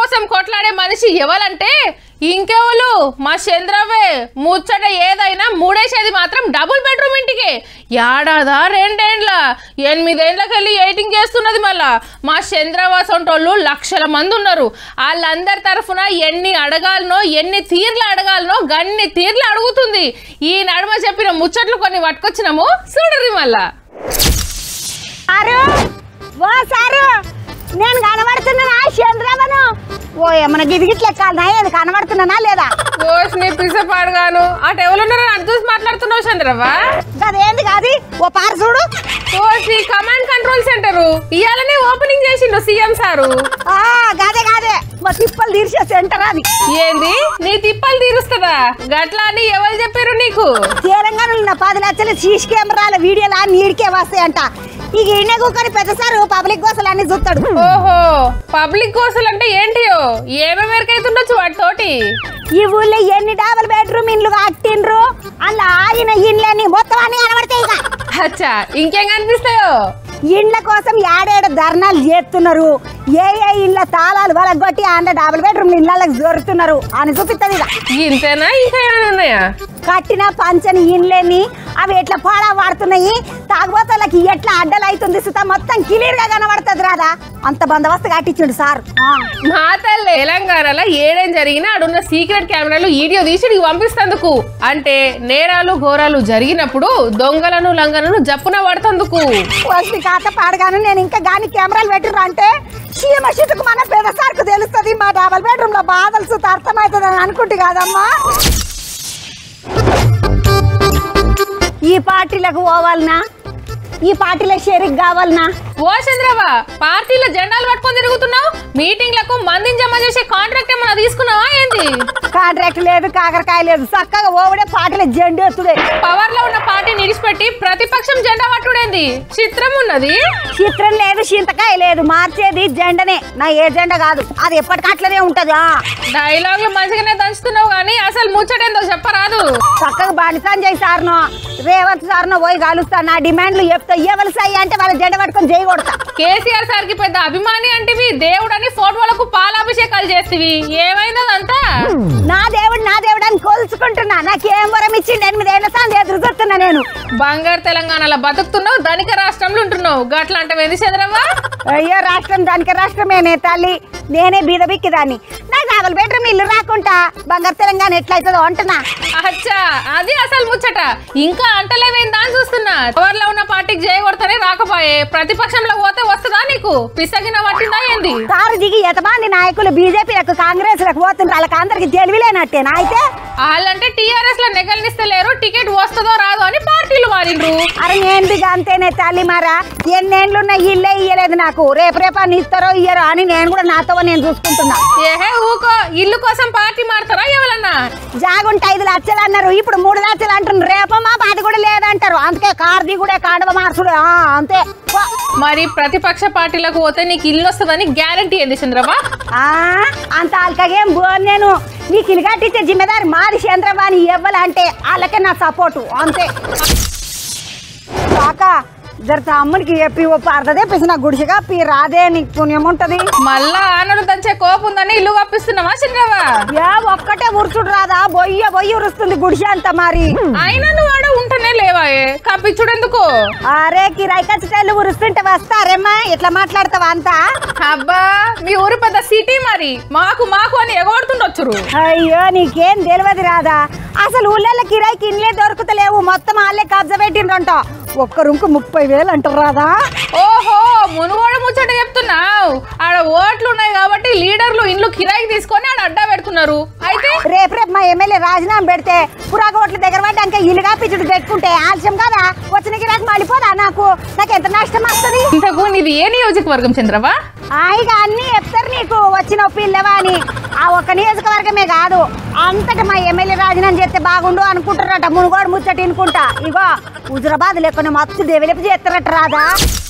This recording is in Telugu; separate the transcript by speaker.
Speaker 1: కోసం కొట్లాడే మనిషి ఎవరంటే ఇంకెవరు మా చంద్రవే ముచ్చట ఏదైనా మూడేసేది మాత్రం డబుల్ బెడ్రూమ్ ఇంటికి ఏడాదా రెండేండ్ల ఎనిమిదేండ్లకి వెళ్ళి ఎయిటింగ్ చేస్తున్నది మళ్ళా మా చంద్రవాస్ వంటోళ్ళు లక్షల మంది ఉన్నారు వాళ్ళందరి తరఫున ఎన్ని అడగాలనో ఎన్ని తీర్లు అడగాలనో గన్ని తీర్లు అడుగుతుంది ఈ నడుమ చెప్పిన ముచ్చట్లు కొన్ని పట్టుకొచ్చినాము చూడరి మళ్ళా
Speaker 2: సారు ఓ సారు నేను కనబడుతున్నానా చంద్రబాను ఓ ఏమన్నా గిదిగిట్ల ఎక్కాలి అది కనబడుతున్నానా లేదా
Speaker 1: ఓస్ నీ పిసపాడుగాను అటు ఎవరున్నారో అటు చూసి మాట్లాడుతున్నావు చంద్రవ్వ
Speaker 2: అదేంది కాదు ఓ పార చూడు
Speaker 1: ఓసి కమాండ్ కంట్రోల్ సెంటర్ ఇయాలనే ఓపెనింగ్ చేసిండు సీఎం సారు
Speaker 2: ఆ గదే గదే మా తిప్పలు తీర్చే సెంటర్ అది
Speaker 1: ఏంది నీ తిప్పలు తీరుస్తుందా గట్లా అని ఎవరు చెప్పారు నీకు
Speaker 2: తెలంగాణలో నా పది లక్షల సీసీ కెమెరాల వీడియోలు అన్ని ఈడికే వస్తాయంట ఇక ఈయన కూకొని పెద్ద సారు పబ్లిక్ గోసలు అన్ని చూస్తాడు
Speaker 1: ఓహో పబ్లిక్ కోసలు అంటే ఏంటియో ఏమేమి ఎరకైతుండొచ్చు వాటితోటి
Speaker 2: ఈ ఊళ్ళో ఎన్ని డబుల్ బెడ్రూమ్ ఇండ్లు కట్టిండ్రు అలా ఆయన ఇండ్లని మొత్తం అన్ని కనబడతాయి ఇక
Speaker 1: అచ్చా ఇంకేం కనిపిస్తాయో
Speaker 2: ఇండ్ల కోసం ఏడేడు ధర్నాలు చేస్తున్నారు ఏ ఏ ఇండ్ల తాళాలు వలగొట్టి ఆండ డబుల్ బెడ్రూమ్ ఇళ్ళకి జోరుతున్నారు అని చూపిస్తుంది ఇక
Speaker 1: ఇంతేనా ఇంకా ఏమైనా ఉన్నాయా
Speaker 2: కట్టిన పంచని ఇండ్లేని అవి ఎట్లా పాడా వాడుతున్నాయి తాగుబోతులకి ఎట్లా అడ్డలు అవుతుంది సుత మొత్తం క్లియర్ గా కనబడుతుంది రాదా అంత బందోబస్తు కట్టించుండు సార్ ఆ.
Speaker 1: మా తల్లి తెలంగాణలో ఏడేం జరిగినా అడున్న సీక్రెట్ కెమెరాలు వీడియో తీసి నీకు పంపిస్తందుకు అంటే నేరాలు ఘోరాలు జరిగినప్పుడు దొంగలను లంగలను జప్పున పడుతందుకు
Speaker 2: వస్తుంది కాత పాడగాను నేను ఇంకా గాని కెమెరాలు పెట్టిర్రు అంటే సీఎం షీటుకు మన పెద్ద సార్కు తెలుస్తుంది మా డబల్ బెడ్రూమ్ లో బాధలు సుత అర్థమవుతుంది అని అనుకుంటే కాదమ్మా ఈ పార్టీలకు పోవాలనా ఈ పార్టీలో షెరిక్ కావాలనా
Speaker 1: ఓ చంద్రవ పార్టీలో జెండాలు పట్టుకొని తిరుగుతున్నావు మీటింగ్లకు మందిని జమ చేసే కాంట్రాక్ట్ ఏమన్నా తీసుకున్నావా ఏంది
Speaker 2: కాంట్రాక్ట్ లేదు కాకరకాయ లేదు చక్కగా ఓవడే పార్టీలో జెండు ఎత్తుడే
Speaker 1: పవర్ లో ఉన్న పార్టీని విడిచిపెట్టి ప్రతిపక్షం జెండా పట్టుడేంది చిత్రం ఉన్నది
Speaker 2: చిత్రం లేదు చింతకాయ లేదు మార్చేది జెండనే నా ఏ జెండా కాదు అది ఎప్పటికీ అట్లనే ఉంటది ఆ.
Speaker 1: డైలాగులు మంచిగానే దంచుతున్నావు కానీ అసలు ముచ్చటేందో చెప్పరాదు
Speaker 2: చక్కగా బానిసాన్ చేయి సార్నో రేవంత్ సార్నో పోయి కలుస్తా నా డిమాండ్లు చెప్తా ఇవ్వలసాయి అంటే వాళ్ళ జెండ పట్టుకొని చేయి కొడతా
Speaker 1: కేసీఆర్ సార్ కి పెద్ద అభిమాని అంటివి దేవుడని ఫోటోలకు పాలాభిషేకాలు చేస్తేవి ఏమైంది అదంతా
Speaker 2: నా దేవుడు నా దేవుడు అని కోల్చుకుంటున్నా నాకేం వరం ఇచ్చిండు ఎనిమిదేళ్ల సార్లు ఎదురు చూస్తున్నా నేను
Speaker 1: బంగారు తెలంగాణలో బతుకుతున్నావు ధనిక రాష్ట్రంలో ఉంటున్నావు గట్లా అంటే ఏంది చంద్రవ్వ
Speaker 2: అయ్యో రాష్ట్రం దానికి రాష్ట్రమేనే తల్లి నేనే బీద బిక్కి దాన్ని నాకు డబుల్ బెడ్రూమ్ ఇల్లు రాకుంటా బంగారు తెలంగాణ ఎట్లయితుందో అంటున్నా
Speaker 1: అచ్చా అది అసలు ముచ్చట ఇంకా అంటలేవేందా అని చూస్తున్నా పవర్లో ఉన్న పార్టీకి చేయకూడతనే రాకపోయే ప్రతిపక్షంలో పోతే వస్తుందా నీకు పిసగిన పట్టిందా ఏంది
Speaker 2: కారు దిగి ఎంతమంది నాయకులు బీజేపీలకు కాంగ్రెస్ లకు పోతుండ్రు వాళ్ళకి అందరికి తెలివిలేనట్టేనా అయితే
Speaker 1: వాళ్ళంటే టీఆర్ఎస్ లో నెగలనిస్తలేరు టికెట్ వస్తుందో రాదో అని పార్టీలు మారిండ్రు
Speaker 2: అరే నేను దిగా అంతేనే తల్లి మారా ఎన్నేళ్ళు ఉన్న ఇల్లే ఇయ్యలేదు నాకు రేపు రేపు అని ఇస్తారో ఇయ్యరో అని నేను కూడా నాతో నేను చూసుకుంటున్నా
Speaker 1: ఏహే ఊకో ఇల్లు కోసం పార్టీ మారుతారా ఎవరన్నా
Speaker 2: జాగుంటే ఐదు లక్షలు అన్నారు ఇప్పుడు మూడు లక్షలు అంటున్నారు రేపో మా బాధ కూడా లేదంటారు అందుకే కారు దిగుడే కాండవ మార్చుడే ఆ, అంతే పో.
Speaker 1: మరి ప్రతిపక్ష పార్టీలకు పోతే నీకు ఇల్లు వస్తుందని గ్యారంటీ ఏంది చంద్రబా
Speaker 2: ఆ, అంత అల్కగేం బోన్ నేను నీకు ఇల్లు కట్టించే జిమ్మెదారి మాది చంద్రబాని ఇవ్వాలంటే వాళ్ళకే నా సపోర్టు అంతే కాక జర తమ్ముడికి చెప్పి ఓ పరదదే పిసి నా గుడిసెగా పి రాదే నీకు పుణ్యం ఉంటది
Speaker 1: మళ్ళా ఆనలు దంచే కోపం ఉందని ఇల్లు కప్పిస్తున్నావా చంద్రబా
Speaker 2: ఏ ఒక్కటే ఉరుచుడు రాదా బొయ్య బొయ్యి ఉరుస్తుంది గుడిసె అంత మరి
Speaker 1: అయినా నువ్వు ఆడ ఉంటేనే లేవాయే కప్పించుడెందుకు
Speaker 2: అరే కిరాయి ఖచ్చితాలు ఉరుస్తుంటే వస్తారేమ్మా ఇట్లా మాట్లాడతావా అంతా
Speaker 1: అబ్బా మీ ఊరు పెద్ద సిటీ మరి మాకు మాకు అని ఎగబడుతుండొచ్చురు
Speaker 2: అయ్యో నీకేం తెలియదు రాదా అసలు ఊళ్ళో కిరాయికి ఇన్లే దొరుకుతలేవు మొత్తం వాళ్ళే కబ్జా పెట్టిండ్రంట ఒక్క రుంకు ముప్పై వేలు అంటారు రాదా
Speaker 1: ఓహో మునుగోడు ముచ్చట చెప్తున్నావు ఆడ ఓట్లు ఉన్నాయి కాబట్టి లీడర్లు ఇండ్లు కిరాయికి తీసుకొని ఆడ అడ్డా పెడుతున్నారు అయితే
Speaker 2: రేపు రేపు మా ఎమ్మెల్యే రాజీనామా పెడితే పురాగ ఓట్ల దగ్గర పడ్డాక ఇల్లుగా పిచ్చుడు పెట్టుకుంటే ఆలస్యం కదా వచ్చిన గిరాకు మళ్ళీపోదా నాకు నాకు ఎంత నష్టం వస్తుంది
Speaker 1: ఇంతకు నీది ఏ నియోజకవర్గం చంద్రబా
Speaker 2: ఇక అన్ని చెప్తారు నీకు వచ్చిన పిల్లవా అని ఆ ఒక్క నియోజకవర్గమే కాదు అంతటా మా ఎమ్మెల్యే రాజీనామా చేస్తే బాగుండు అనుకుంటారట మునుగోడు ముచ్చట అనుకుంటా ఇగో హుజురాబాద్ లేకుండా మత్తు డెవలప్ చేస్తారట రాదా